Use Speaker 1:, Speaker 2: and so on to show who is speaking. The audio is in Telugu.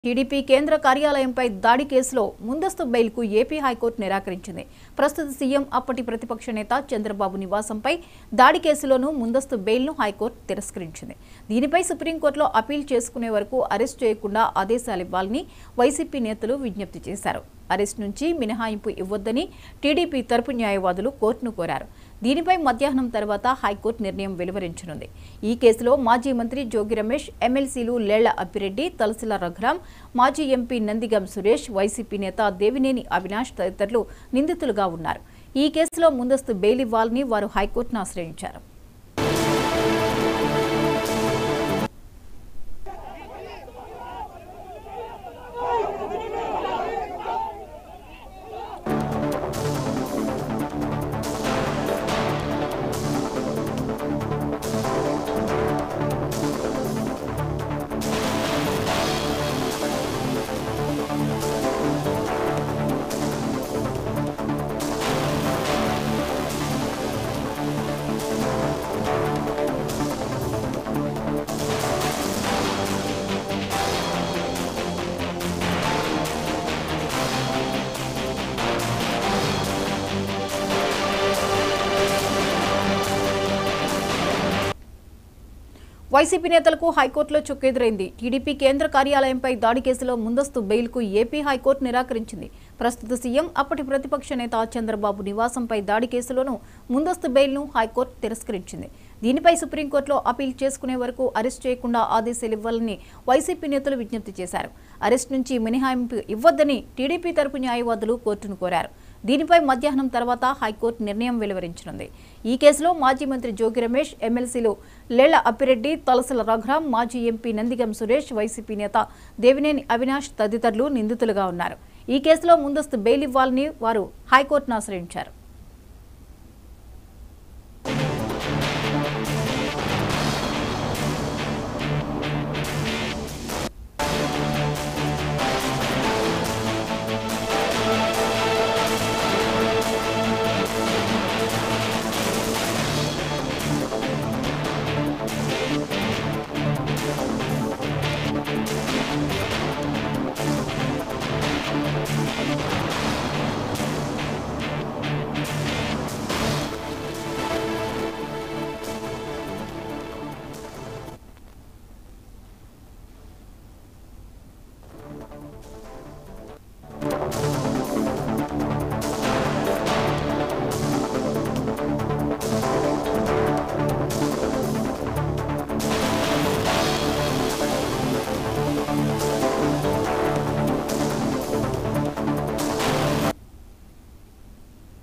Speaker 1: టీడీపీ కేంద్ర కార్యాలయంపై దాడి కేసులో ముందస్తు బెయిల్కు ఏపీ హైకోర్టు నిరాకరించింది ప్రస్తుత సీఎం అప్పటి ప్రతిపక్ష నేత చంద్రబాబు నివాసంపై దాడి కేసులోనూ ముందస్తు బెయిల్ను హైకోర్టు తిరస్కరించింది దీనిపై సుప్రీంకోర్టులో అపీల్ చేసుకునే వరకు అరెస్ట్ చేయకుండా ఆదేశాలు ఇవ్వాలని వైసీపీ నేతలు విజ్ఞప్తి చేశారు అరెస్ట్ నుంచి మినహాయింపు ఇవ్వొద్దని టీడీపీ తరపు న్యాయవాదులు కోర్టును కోరారు దీనిపై మధ్యాహ్నం తర్వాత హైకోర్టు నిర్ణయం వెలువరించనుంది ఈ కేసులో మాజీ మంత్రి జోగి రమేష్ ఎమ్మెల్సీలు లేళ్ల అప్పిరెడ్డి తలసిల రఘురాం మాజీ ఎంపీ నందిగం సురేష్ వైసీపీ నేత దేవినేని అవినాష్ తదితరులు నిందితులుగా ఉన్నారు ఈ కేసులో ముందస్తు బెయిల్ ఇవ్వాలని వారు హైకోర్టును ఆశ్రయించారు వైసీపీ నేతలకు హైకోర్టులో చుక్కెదురైంది టీడీపీ కేంద్ర కార్యాలయంపై దాడి కేసులో ముందస్తు బెయిల్కు ఏపీ హైకోర్టు నిరాకరించింది ప్రస్తుత సీఎం అప్పటి ప్రతిపక్ష నేత చంద్రబాబు నివాసంపై దాడి కేసులోనూ ముందస్తు బెయిల్ను హైకోర్టు తిరస్కరించింది దీనిపై సుప్రీంకోర్టులో అపీల్ చేసుకునే వరకు అరెస్ట్ చేయకుండా ఆదేశాలు ఇవ్వాలని వైసీపీ నేతలు విజ్ఞప్తి చేశారు అరెస్ట్ నుంచి మినహాయింపు ఇవ్వొద్దని టీడీపీ తరపు న్యాయవాదులు కోర్టును కోరారు దీనిపై మధ్యాహ్నం తర్వాత హైకోర్టు నిర్ణయం వెలువరించనుంది ఈ కేసులో మాజీ మంత్రి జోగి రమేష్ ఎమ్మెల్సీలు లేళ్ల అప్పిరెడ్డి తలసల రఘురాం మాజీ ఎంపీ నందిగం సురేష్ వైసీపీ నేత దేవినేని అవినాష్ తదితరులు నిందితులుగా ఉన్నారు ఈ కేసులో ముందస్తు బెయిల్ ఇవ్వాలని వారు హైకోర్టును ఆశ్రయించారు